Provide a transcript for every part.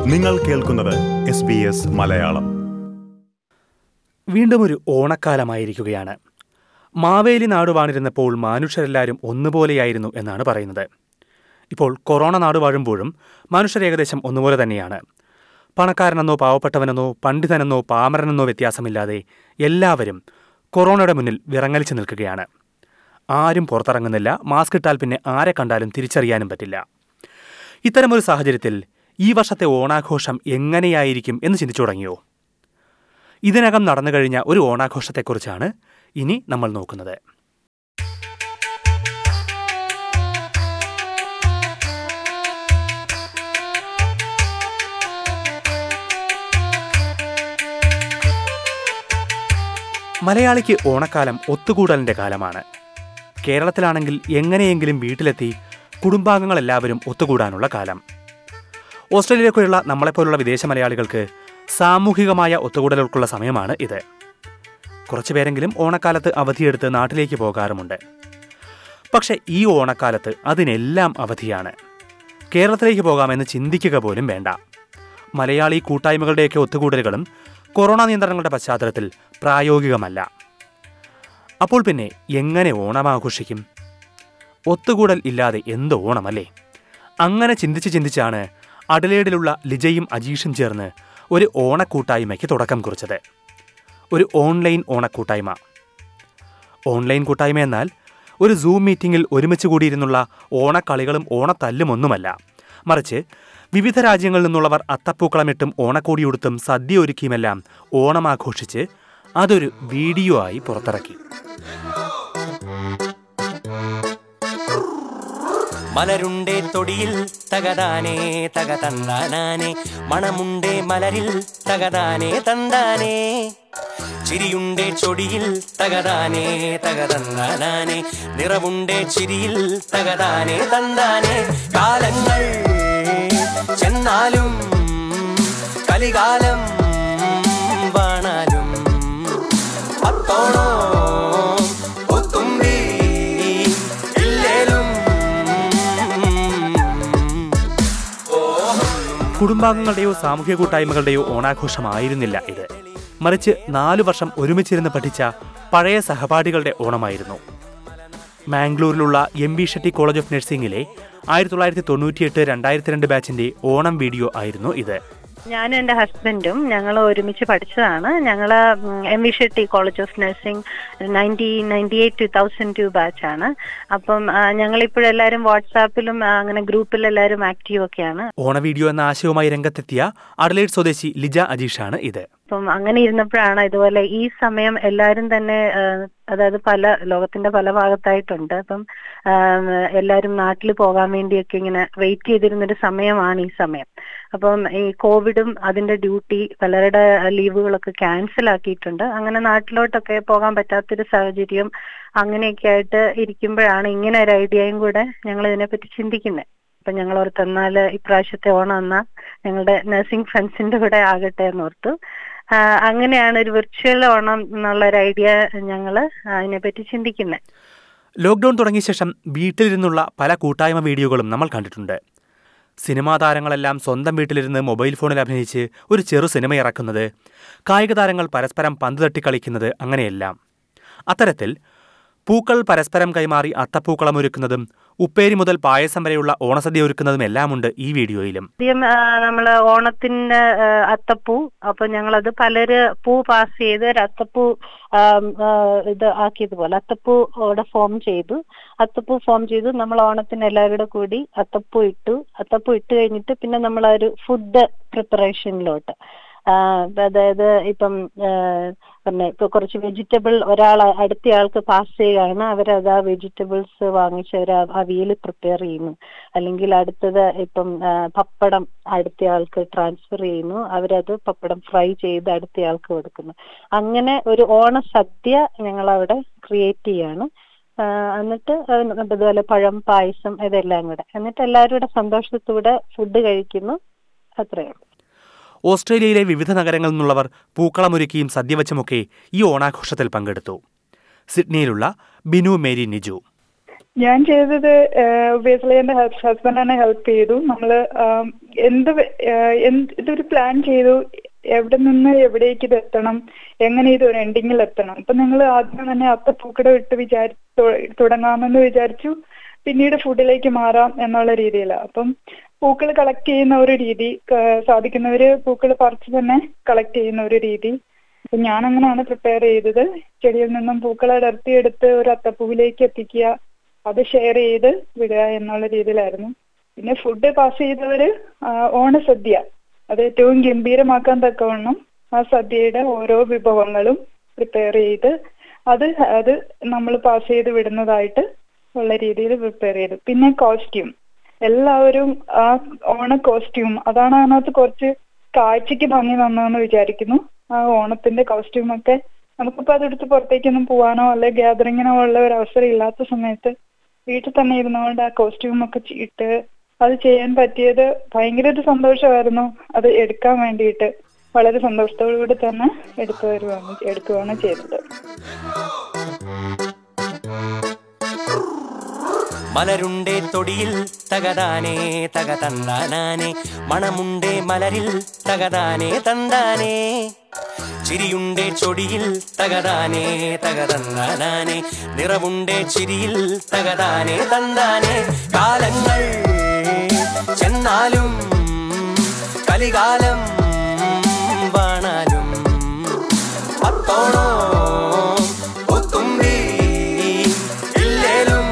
നിങ്ങൾ കേൾക്കുന്നത് S B S Malayalam വീണ്ടും ഒരു ഓണക്കാലമായിരിക്കുകയാണ് മാവേലി നാടുവാണിരുന്നപ്പോൾ മനുഷ്യരെല്ലാവരും ഒന്നുപോലെയായിരുന്നു എന്നാണ് പറയുന്നത് ഇപ്പോൾ കൊറോണ നാട് വാഴുമ്പോഴും മനുഷ്യർ ഏകദേശം ഒന്നുപോലെ തന്നെയാണ് പണക്കാരനെന്നോ പാവപ്പെട്ടവനെന്നോ പണ്ഡിതനെന്നോ പാമരനെന്നോ വ്യത്യാസമില്ലാതെ എല്ലാവരും കൊറോണയുടെ മുന്നിൽ വിറങ്ങലിച്ചു നിൽക്കുകയാണ് ആരും പുറത്തിറങ്ങുന്നില്ല മാസ്ക് ഇട്ടാൽ പിന്നെ ആരെ കണ്ടാലും തിരിച്ചറിയാനും പറ്റില്ല ഇത്തരമൊരു സാഹചര്യത്തിൽ ഈ വർഷത്തെ ഓണാഘോഷം എങ്ങനെയായിരിക്കും എന്ന് ചിന്തിച്ചു തുടങ്ങിയോ ഇതിനകം നടന്നു കഴിഞ്ഞ ഒരു ഓണാഘോഷത്തെക്കുറിച്ചാണ് ഇനി നമ്മൾ നോക്കുന്നത് മലയാളിക്ക് ഓണക്കാലം ഒത്തുകൂടലിന്റെ കാലമാണ് കേരളത്തിലാണെങ്കിൽ എങ്ങനെയെങ്കിലും വീട്ടിലെത്തി കുടുംബാംഗങ്ങളെല്ലാവരും ഒത്തുകൂടാനുള്ള കാലം ഓസ്ട്രേലിയയിലേക്കുള്ള നമ്മളെപ്പോലുള്ള വിദേശ മലയാളികൾക്ക് സാമൂഹികമായ ഒത്തുകൂടലുകൾക്കുള്ള സമയമാണ് ഇത് കുറച്ചു പേരെങ്കിലും ഓണക്കാലത്ത് അവധിയെടുത്ത് നാട്ടിലേക്ക് പോകാറുമുണ്ട് പക്ഷേ ഈ ഓണക്കാലത്ത് അതിനെല്ലാം അവധിയാണ് കേരളത്തിലേക്ക് പോകാമെന്ന് ചിന്തിക്കുക പോലും വേണ്ട മലയാളി കൂട്ടായ്മകളുടെയൊക്കെ ഒത്തുകൂടലുകളും കൊറോണ നിയന്ത്രണങ്ങളുടെ പശ്ചാത്തലത്തിൽ പ്രായോഗികമല്ല അപ്പോൾ പിന്നെ എങ്ങനെ ഓണം ആഘോഷിക്കും ഒത്തുകൂടൽ ഇല്ലാതെ എന്ത് ഓണമല്ലേ അങ്ങനെ ചിന്തിച്ച് ചിന്തിച്ചാണ് അഡലേഡിലുള്ള ലിജയും അജീഷും ചേർന്ന് ഒരു ഓണക്കൂട്ടായ്മയ്ക്ക് തുടക്കം കുറിച്ചത് ഒരു ഓൺലൈൻ ഓണക്കൂട്ടായ്മ ഓൺലൈൻ കൂട്ടായ്മ എന്നാൽ ഒരു സൂം മീറ്റിംഗിൽ ഒരുമിച്ച് കൂടിയിരുന്നുള്ള ഓണക്കളികളും ഓണത്തല്ലും ഒന്നുമല്ല മറിച്ച് വിവിധ രാജ്യങ്ങളിൽ നിന്നുള്ളവർ അത്തപ്പൂക്കളമിട്ടും ഓണക്കോടിയുടുത്തും സദ്യ ഒരുക്കിയുമെല്ലാം ഓണം ആഘോഷിച്ച് അതൊരു വീഡിയോ ആയി പുറത്തിറക്കി മലരുണ്ടേ തൊടിയിൽ തകതാനേ തക തന്താനാനേ മണമുണ്ടേ മലരിൽ തകതാനേ തന്താനേ ചിരിയുണ്ടേ ചൊടിയിൽ തകതാനേ തക തന്താനാനേ നിറവുണ്ടേ ചിരിയിൽ തകതാനേ തന്താനേ കാലങ്ങൾ ചെന്നാലും കലികാലം വാണാലും പത്തോണോ ഒത്തുമ്പി ഇല്ലേലും കുടുംബാംഗങ്ങളുടെയോ സാമൂഹ്യ കൂട്ടായ്മകളുടെയോ ഓണാഘോഷമായിരുന്നില്ല ഇത് മറിച്ച് നാലു വർഷം ഒരുമിച്ചിരുന്ന് പഠിച്ച പഴയ സഹപാഠികളുടെ ഓണമായിരുന്നു മാംഗ്ലൂരിലുള്ള M B Shetty college of നഴ്സിംഗിലെ ആയിരത്തി തൊള്ളായിരത്തി തൊണ്ണൂറ്റിയെട്ട് രണ്ടായിരത്തി രണ്ട് ബാച്ചിന്റെ ഓണം വീഡിയോ ആയിരുന്നു ഇത് ഞാനും എൻ്റെ ഹസ്ബൻഡും ഞങ്ങൾ ഒരുമിച്ച് പഠിച്ചതാണ് ഞങ്ങൾ M V Shetty college of nursing nineteen ninety eight two thousand two ബാച്ചാണ് അപ്പം ഞങ്ങളിപ്പോഴെല്ലാവരും വാട്സാപ്പിലും ആ, അങ്ങനെ ഗ്രൂപ്പിൽ എല്ലാവരും ആക്റ്റീവ് ഒക്കെയാണ് ഓണ വീഡിയോ എന്ന ആശയവുമായി രംഗത്തെത്തിയ അഡലേഡ് സ്വദേശി ലിജ അജീഷാണ് ഇത് അപ്പം അങ്ങനെ ഇരുന്നപ്പോഴാണ് ഇതുപോലെ ഈ സമയം എല്ലാവരും തന്നെ ആ, അതായത് പല ലോകത്തിന്റെ പല ഭാഗത്തായിട്ടുണ്ട് അപ്പം എല്ലാവരും നാട്ടിൽ പോകാൻ വേണ്ടിയൊക്കെ ഇങ്ങനെ വെയിറ്റ് ചെയ്തിരുന്നൊരു സമയമാണ് ഈ സമയം അപ്പം ഈ കോവിഡും അതിന്റെ ഡ്യൂട്ടി പലരുടെ ലീവുകളൊക്കെ ക്യാൻസൽ ആക്കിയിട്ടുണ്ട് അങ്ങനെ നാട്ടിലോട്ടൊക്കെ പോകാൻ പറ്റാത്തൊരു സാഹചര്യം അങ്ങനെയൊക്കെ ആയിട്ട് ഇരിക്കുമ്പോഴാണ് ഇങ്ങനെ ഒരു ഐഡിയയും കൂടെ ഞങ്ങൾ ഇതിനെപ്പറ്റി ചിന്തിക്കുന്നത് അപ്പൊ ഞങ്ങൾ ഓർത്ത് എന്നാൽ ഇപ്രാവശ്യത്തെ ഓണം എന്നാ ഞങ്ങളുടെ നഴ്സിംഗ് ഫ്രണ്ട്സിന്റെ കൂടെ ആകട്ടെ എന്ന് ഓർത്തു ആ, അങ്ങനെയാണ് ഒരു വിർച്വൽ ഓണം എന്നുള്ള ഒരു ഐഡിയ ഞങ്ങൾ അതിനെപ്പറ്റി ചിന്തിക്കുന്നത് ലോക്ക്ഡൌൺ തുടങ്ങിയ ശേഷം വീട്ടിലിരുന്നുള്ള പല കൂട്ടായ്മ വീഡിയോകളും നമ്മൾ കണ്ടിട്ടുണ്ട് സിനിമാ താരങ്ങളെല്ലാം സ്വന്തം വീട്ടിലിരുന്ന് മൊബൈൽ ഫോണിൽ അഭിനയിച്ച് ഒരു ചെറു സിനിമ ഇറക്കുന്നത് കായിക താരങ്ങൾ പരസ്പരം പന്ത് തട്ടി കളിക്കുന്നത് അങ്ങനെയെല്ലാം അത്തരത്തിൽ പൂക്കൾ പരസ്പരം കൈമാറി അത്തപ്പൂക്കളം ഒരുക്കുന്നതും ഉപ്പേരി മുതൽ പായസം വരെയുള്ള ഓണസദ്യ ഒരുക്കുന്നതും എല്ലാമുണ്ട് ഈ വീഡിയോയിലും ആദ്യം നമ്മൾ ഓണത്തിന്റെ ആ, അത്തപ്പൂ അപ്പൊ ഞങ്ങളത് പലര് പൂ പാസ് ചെയ്ത് ഒരു അത്തപ്പൂ ആം, ആ, ഇത് ആക്കിയതുപോലെ അത്തപ്പൂ അവിടെ ഫോം ചെയ്തു അത്തപ്പൂ ഫോം ചെയ്തു നമ്മൾ ഓണത്തിന് എല്ലാവരുടെ കൂടി അത്തപ്പൂ ഇട്ടു അത്തപ്പൂ ഇട്ട് കഴിഞ്ഞിട്ട് പിന്നെ നമ്മൾ ഒരു ഫുഡ് പ്രിപ്പറേഷനിലോട്ട് അതായത് ഇപ്പം ആ, പിന്നെ ഇപ്പൊ കുറച്ച് വെജിറ്റബിൾ ഒരാൾ അടുത്തയാൾക്ക് പാസ് ചെയ്യുകയാണ് അവരത് ആ വെജിറ്റബിൾസ് വാങ്ങിച്ച് അവർ അവിയൽ പ്രിപ്പയർ ചെയ്യുന്നു അല്ലെങ്കിൽ അടുത്തത് ഇപ്പം ആ, പപ്പടം അടുത്തയാൾക്ക് ട്രാൻസ്ഫർ ചെയ്യുന്നു അവരത് പപ്പടം ഫ്രൈ ചെയ്ത് അടുത്തയാൾക്ക് കൊടുക്കുന്നു അങ്ങനെ ഒരു ഓണസദ്യ ഞങ്ങൾ അവിടെ ക്രിയേറ്റ് ചെയ്യാണ് ആ, എന്നിട്ട് അത് അതുപോലെ പഴം പായസം ഇതെല്ലാം കൂടെ എന്നിട്ട് എല്ലാവരും കൂടെ സന്തോഷത്തോടെ ഫുഡ് കഴിക്കുന്നു അത്രയേ ഉള്ളൂ ഓസ്ട്രേലിയയിലെ വിവിധ നഗരങ്ങളിൽ നിന്നുള്ളവർ പൂക്കളമൊരുക്കിയും സദ്യ വച്ചുമൊക്കെ ഈ ഓണാഘോഷത്തിൽ പങ്കെടുത്തു സിഡ്നിയിലുള്ള ബിനു മേരി നിജു ഞാൻ ചെയ്തത് ഒബിയസ്ലി എന്റെ ഹസ്ബൻഡ് എന്നെ ഹെൽപ്പ് ചെയ്തു നമ്മള് ആം, എന്ത് വെ- ഏഹ്, എന്ത് ഇതൊരു പ്ലാൻ ചെയ്തു എവിടെ നിന്ന് എവിടേക്ക് ഇത് എത്തണം എങ്ങനെ ഇത് ഒരു എൻഡിങ്ങിൽ എത്തണം ഇപ്പൊ നിങ്ങൾ ആദ്യം തന്നെ അത്തപ്പൂക്കട വിട്ട് വിചാരി തു- തുടങ്ങാമെന്ന് വിചാരിച്ചു പിന്നീട് ഫുഡിലേക്ക് മാറാം എന്നുള്ള രീതിയിലാണ് അപ്പം പൂക്കൾ കളക്ട് ചെയ്യുന്ന ഒരു രീതി ക- സാധിക്കുന്നവര് പൂക്കൾ പറിച്ച് തന്നെ കളക്ട് ചെയ്യുന്ന ഒരു രീതി അപ്പൊ ഞാൻ അങ്ങനെയാണ് പ്രിപ്പയർ ചെയ്തത് ചെടിയിൽ നിന്നും പൂക്കൾ അടർത്തിയെടുത്ത് ഒരു അത്തപ്പൂവിലേക്ക് എത്തിക്കുക അത് ഷെയർ ചെയ്ത് വിടുക എന്നുള്ള രീതിയിലായിരുന്നു പിന്നെ ഫുഡ് പാസ് ചെയ്തവര് ആ, ഓണസദ്യ അത് ഏറ്റവും ഗംഭീരമാക്കാൻ തക്കവണ്ണം ആ സദ്യയുടെ ഓരോ വിഭവങ്ങളും പ്രിപ്പയർ ചെയ്ത് അത് അത് നമ്മൾ പാസ് ചെയ്ത് വിടുന്നതായിട്ട് ഉള്ള രീതിയിൽ പ്രിപ്പയർ ചെയ്തു പിന്നെ കോസ്റ്റ്യൂം എല്ലാവരും ആ ഓണ കോസ്റ്റ്യൂം അതാണ് അതിനകത്ത് കുറച്ച് കാഴ്ചക്ക് ഭംഗി തന്നതെന്ന് വിചാരിക്കുന്നു ആ ഓണത്തിന്റെ കോസ്റ്റ്യൂം ഒക്കെ നമുക്കിപ്പോ അതെടുത്ത് പുറത്തേക്കൊന്നും പോവാനോ അല്ലെ ഗ്യാതറിങ്ങിനോ ഉള്ള ഒരു അവസരം ഇല്ലാത്ത സമയത്ത് വീട്ടിൽ തന്നെ ഇരുന്നുകൊണ്ട് ആ കോസ്റ്റ്യൂം ഒക്കെ ചി- ഇട്ട് അത് ചെയ്യാൻ പറ്റിയത് ഭയങ്കര ഒരു സന്തോഷമായിരുന്നു അത് എടുക്കാൻ വേണ്ടിയിട്ട് വളരെ സന്തോഷത്തോടുകൂടി തന്നെ എടുത്തു വരുവാണ് എടുക്കുകയാണ് ചെയ്തത് മലരുണ്ടേ തൊടിയിൽ തകതാനേ തക തന്താനാനേ മണമുണ്ടേ മലരിൽ തകതാനേ തന്താനേ ചിരിയുണ്ടേ ചൊടിയിൽ തകതാനേ തക തന്താനാനേ നിറവുണ്ടേ ചിരിയിൽ തകതാനേ തന്താനേ കാലങ്ങൾ ചെന്നാലും കലികാലം വാണാലും പത്തോണോ ഒത്തുമ്പി ഇല്ലേലും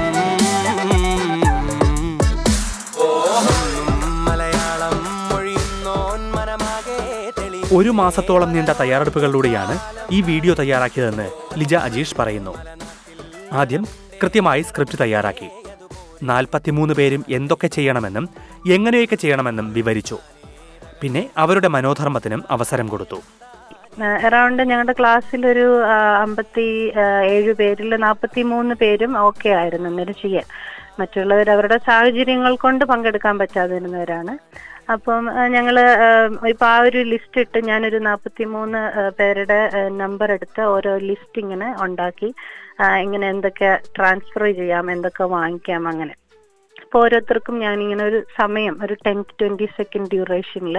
മലയാളം മൊഴിയുന്നോൻ മനമാകെ തെളി ഒരു മാസത്തോളം നീണ്ട തയ്യാറെടുപ്പുകളിലൂടെയാണ് ഈ വീഡിയോ തയ്യാറാക്കിയതെന്ന് ലിജ അജീഷ് പറയുന്നു ആദ്യം കൃത്യമായി സ്ക്രിപ്റ്റ് തയ്യാറാക്കി നാൽപ്പത്തിമൂന്ന് പേരും എന്തൊക്കെ ചെയ്യണമെന്നും എങ്ങനെയൊക്കെ ചെയ്യണമെന്നും വിവരിച്ചു പിന്നെ അവരുടെ മനോധർമ്മത്തിനും അവസരം കൊടുത്തു അറൗണ്ട് ഞങ്ങളുടെ ക്ലാസ്സിൽ ഒരു അമ്പത്തി ഏഴ് പേരിൽ നാൽപ്പത്തി മൂന്ന് പേരും ഓക്കെ ആയിരുന്നു അന്നേരം ചെയ്യാൻ മറ്റുള്ളവർ അവരുടെ സാഹചര്യങ്ങൾ കൊണ്ട് പങ്കെടുക്കാൻ പറ്റാതിരുന്നവരാണ് അപ്പം ഞങ്ങൾ ഇപ്പം ആ ഒരു ലിസ്റ്റ് ഇട്ട് ഞാനൊരു നാൽപ്പത്തി മൂന്ന് പേരുടെ നമ്പർ എടുത്ത് ഓരോ ലിസ്റ്റ് ഇങ്ങനെ ഉണ്ടാക്കി ആ, ഇങ്ങനെ എന്തൊക്കെ ട്രാൻസ്ഫർ ചെയ്യാം എന്തൊക്കെ വാങ്ങിക്കാം അങ്ങനെ അപ്പോൾ ഓരോരുത്തർക്കും ഞാനിങ്ങനെ ഒരു സമയം ഒരു ടെൻ ട്വന്റി സെക്കൻഡ് ഡ്യൂറേഷനിൽ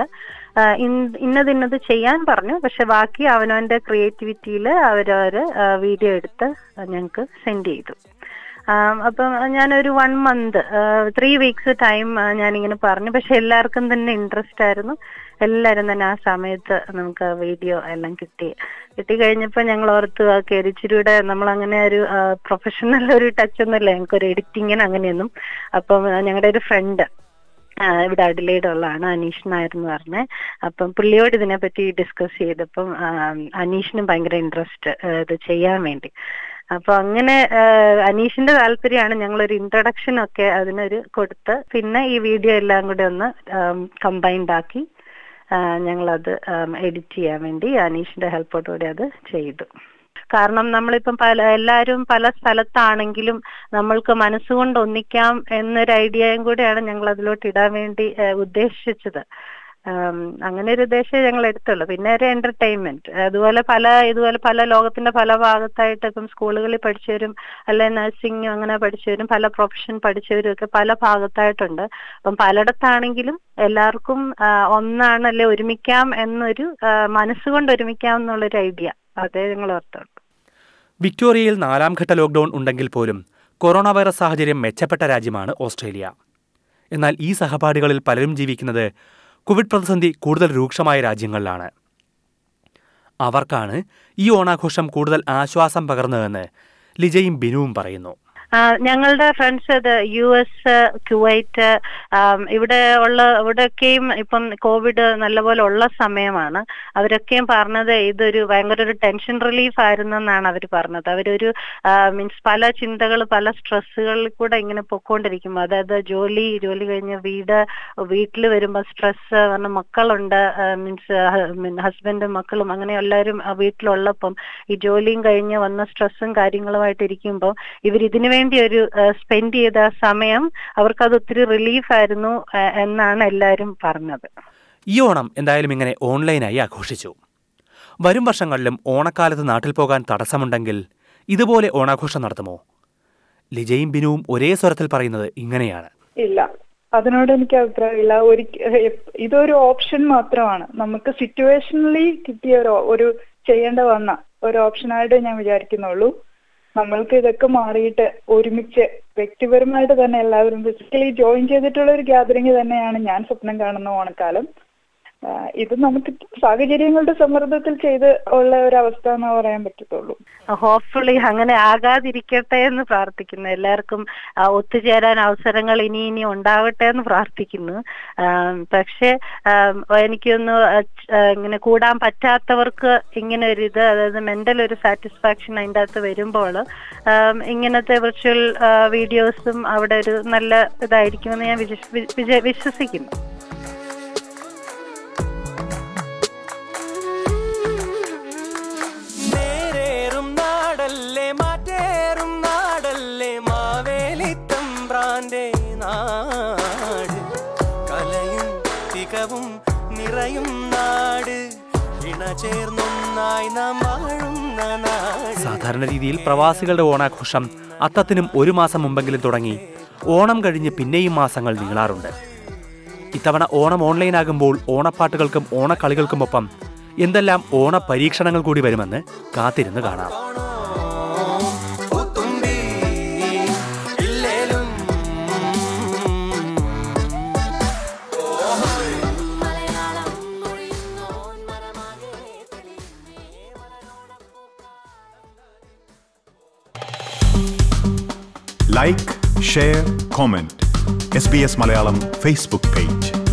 ഇന്നത് ഇന്നത് ചെയ്യാൻ പറഞ്ഞു പക്ഷെ ബാക്കി അവനവന്റെ ക്രിയേറ്റിവിറ്റിയിൽ അവരവർ വീഡിയോ എടുത്ത് ഞങ്ങൾക്ക് സെൻഡ് ചെയ്തു ആം, അപ്പം ഞാനൊരു one month three weeks time ഞാനിങ്ങനെ പറഞ്ഞു പക്ഷെ എല്ലാവർക്കും തന്നെ ഇൻട്രസ്റ്റ് ആയിരുന്നു എല്ലാവരും തന്നെ ആ സമയത്ത് നമുക്ക് വീഡിയോ എല്ലാം കിട്ടി കിട്ടി കഴിഞ്ഞപ്പോൾ ഞങ്ങൾ ഓർത്ത് കയറി ഇച്ചിരിയുടെ നമ്മൾ അങ്ങനെ ഒരു പ്രൊഫഷണൽ ഒരു ടച്ച് ഒന്നുമില്ല ഞങ്ങൾക്ക് ഒരു എഡിറ്റിങ്ങിന് അങ്ങനെയൊന്നും അപ്പം ഞങ്ങളുടെ ഒരു ഫ്രണ്ട് ആ, ഇവിടെ അഡിലേഡ് ഉള്ളതാണ് അനീഷ് നായർ എന്ന് പറഞ്ഞ അപ്പം പുള്ളിയോട് ഇതിനെപ്പറ്റി ഡിസ്കസ് ചെയ്തപ്പം ആ, അനീഷിനും ഭയങ്കര ഇൻട്രസ്റ്റ് ഇത് ചെയ്യാൻ വേണ്ടി അപ്പൊ അങ്ങനെ ആ, അനീഷിന്റെ താല്പര്യമാണ് ഞങ്ങളൊരു ഇൻട്രൊഡക്ഷൻ ഒക്കെ അതിനൊരു കൊടുത്ത് പിന്നെ ഈ വീഡിയോ എല്ലാം കൂടെ ഒന്ന് കമ്പൈൻഡ് ആക്കി ആ, ഞങ്ങളത് എഡിറ്റ് ചെയ്യാൻ വേണ്ടി അനീഷിന്റെ ഹെൽപ്പോടുകൂടി അത് ചെയ്തു കാരണം നമ്മളിപ്പം പല എല്ലാവരും പല സ്ഥലത്താണെങ്കിലും നമ്മൾക്ക് മനസ്സുകൊണ്ട് ഒന്നിക്കാം എന്നൊരു ഐഡിയയും കൂടെയാണ് ഞങ്ങൾ അതിലോട്ട് ഇടാൻ വേണ്ടി ആ, ഉദ്ദേശിച്ചത് ആം, അങ്ങനെ ഒരു ഉദ്ദേശം ഞങ്ങൾ എടുത്തുള്ളൂ പിന്നെ ഒരു എന്റർടൈൻമെന്റ് അതുപോലെ പല ഇതുപോലെ പല ലോകത്തിന്റെ പല ഭാഗത്തായിട്ട് ഇപ്പം സ്കൂളുകളിൽ പഠിച്ചവരും അല്ലെ നഴ്സിംഗ് അങ്ങനെ പഠിച്ചവരും പല പ്രൊഫഷൻ പഠിച്ചവരും ഒക്കെ പല ഭാഗത്തായിട്ടുണ്ട് അപ്പം പലയിടത്താണെങ്കിലും എല്ലാവർക്കും ആ, ഒന്നാണ് അല്ലെ ഒരുമിക്കാം എന്നൊരു ആ, മനസ്സുകൊണ്ട് ഒരുമിക്കാം എന്നുള്ളൊരു ഐഡിയ അതേ ഞങ്ങൾ ഓർത്തുള്ളൂ വിക്ടോറിയയിൽ നാലാം ഘട്ട ലോക്ക്ഡൌൺ ഉണ്ടെങ്കിൽ പോലും കൊറോണ വൈറസ് സാഹചര്യം മെച്ചപ്പെട്ട രാജ്യമാണ് ഓസ്ട്രേലിയ എന്നാൽ ഈ സഹപാഠികളിൽ പലരും ജീവിക്കുന്നത് കോവിഡ് പ്രതിസന്ധി കൂടുതൽ രൂക്ഷമായ രാജ്യങ്ങളിലാണ് അവർക്കാണ് ഈ ഓണാഘോഷം കൂടുതൽ ആശ്വാസം പകർന്നതെന്ന് ലിജയും ബിനുവും പറയുന്നു ആ, ഞങ്ങളുടെ ഫ്രണ്ട്സ് അത് യു എസ് കുവൈറ്റ് ആം, ഇവിടെ ഉള്ള ഇവിടെയൊക്കെയും ഇപ്പം കോവിഡ് നല്ലപോലെ ഉള്ള സമയമാണ് അവരൊക്കെയും പറഞ്ഞത് ഇതൊരു ഭയങ്കര ഒരു ടെൻഷൻ റിലീഫ് ആയിരുന്നു എന്നാണ് അവർ പറഞ്ഞത് അവരൊരു മീൻസ് പല ചിന്തകൾ പല സ്ട്രെസ്സുകളിൽ കൂടെ ഇങ്ങനെ പൊക്കോണ്ടിരിക്കും അതായത് ജോലി ജോലി കഴിഞ്ഞ് വീട് വീട്ടിൽ വരുമ്പോൾ സ്ട്രെസ് കാരണം മക്കളുണ്ട് മീൻസ് ഹസ്ബൻഡും മക്കളും അങ്ങനെ എല്ലാവരും ആ വീട്ടിലുള്ളപ്പം ഈ ജോലിയും കഴിഞ്ഞ് വന്ന സ്ട്രെസ്സും കാര്യങ്ങളുമായിട്ട് ഇരിക്കുമ്പോൾ ഇവർ ഇതിനു വേണ്ടി ഒരു സ്പെൻഡ് ചെയ്ത സമയം അവർക്കത് ഒത്തിരി റിലീഫ് ആയിരുന്നു ആ, എന്നാണ് എല്ലാവരും പറഞ്ഞത് ഈ ഓണം എന്തായാലും ഇങ്ങനെ ഓൺലൈനായി ആഘോഷിച്ചു വരും വർഷങ്ങളിലും ഓണക്കാലത്ത് നാട്ടിൽ പോകാൻ തടസ്സമുണ്ടെങ്കിൽ ഇതുപോലെ ഓണാഘോഷം നടത്തുമോ ലിജയും ബിനുവും ഒരേ സ്വരത്തിൽ പറയുന്നത് ഇങ്ങനെയാണ് ഇല്ല അതിനോട് എനിക്ക് അഭിപ്രായമില്ല ഒരിക്ക ഇതൊരു ഓപ്ഷൻ മാത്രമാണ് നമുക്ക് സിറ്റുവേഷനലി കിട്ടിയ ഒരു ഒരു ചെയ്യേണ്ട വന്ന ഒരു ഓപ്ഷനായിട്ട് ഞാൻ വിചാരിക്കുന്നുള്ളൂ നമ്മൾക്ക് ഇതൊക്കെ മാറിയിട്ട് ഒരുമിച്ച് വ്യക്തിപരമായിട്ട് തന്നെ എല്ലാവരും ഫിസിക്കലി ജോയിൻ ചെയ്തിട്ടുള്ള ഒരു ഗ്യാതറിംഗ് തന്നെയാണ് ഞാൻ സ്വപ്നം കാണുന്ന ഓണക്കാലം ആ, ഇത് നമുക്ക് സാഹചര്യങ്ങളുടെ സമ്മർദ്ദത്തിൽ ചെയ്ത് ഉള്ള ഒരു അവസ്ഥ എന്ന് പറയാൻ പറ്റത്തുള്ളൂ ഹോപ്പ്ഫുള്ളി അങ്ങനെ ആകാതിരിക്കട്ടെ എന്ന് പ്രാർത്ഥിക്കുന്നു എല്ലാവർക്കും ആ, ഒത്തുചേരാൻ അവസരങ്ങൾ ഇനി ഇനി ഉണ്ടാവട്ടെ എന്ന് പ്രാർത്ഥിക്കുന്നു ആം, പക്ഷേ ആം, എനിക്കൊന്ന് അച്ച്- ആ, ഇങ്ങനെ കൂടാൻ പറ്റാത്തവർക്ക് ഇങ്ങനെ ഒരു ഇത് അതായത് മെന്റൽ ഒരു സാറ്റിസ്ഫാക്ഷൻ അതിൻ്റെ അകത്ത് വരുമ്പോൾ ആം, ഇങ്ങനത്തെ വിർച്വൽ വീഡിയോസും അവിടെ ഒരു നല്ല ഇതായിരിക്കുമെന്ന് ഞാൻ വിശ്വ- വി- വിജ- വിശ്വസിക്കുന്നു നേരേറും നാടല്ലേ മാറ്റേറും നാടല്ലേ മാവേലി തമ്പ്രാന്റെ നാട് കലയും തികവും നിറയും നാട് ഇണചേർന്നൊന്നായി നാം വാഴുന്ന നാട് സാധാരണ രീതിയിൽ പ്രവാസികളുടെ ഓണാഘോഷം അത്തത്തിനും ഒരു മാസം മുമ്പെങ്കിലും തുടങ്ങി ഓണം കഴിഞ്ഞ് പിന്നെയും മാസങ്ങൾ നീളാറുണ്ട് ഇത്തവണ ഓണം ഓൺലൈനാകുമ്പോൾ ഓണപ്പാട്ടുകൾക്കും ഓണക്കളികൾക്കുമൊപ്പം എന്തെല്ലാം ഓണ പരീക്ഷണങ്ങൾ കൂടി വരുമെന്ന് കാത്തിരുന്ന് കാണാം പൂത്തുമ്പി ഇല്ലേലും like share comment S B S Malayalam Facebook page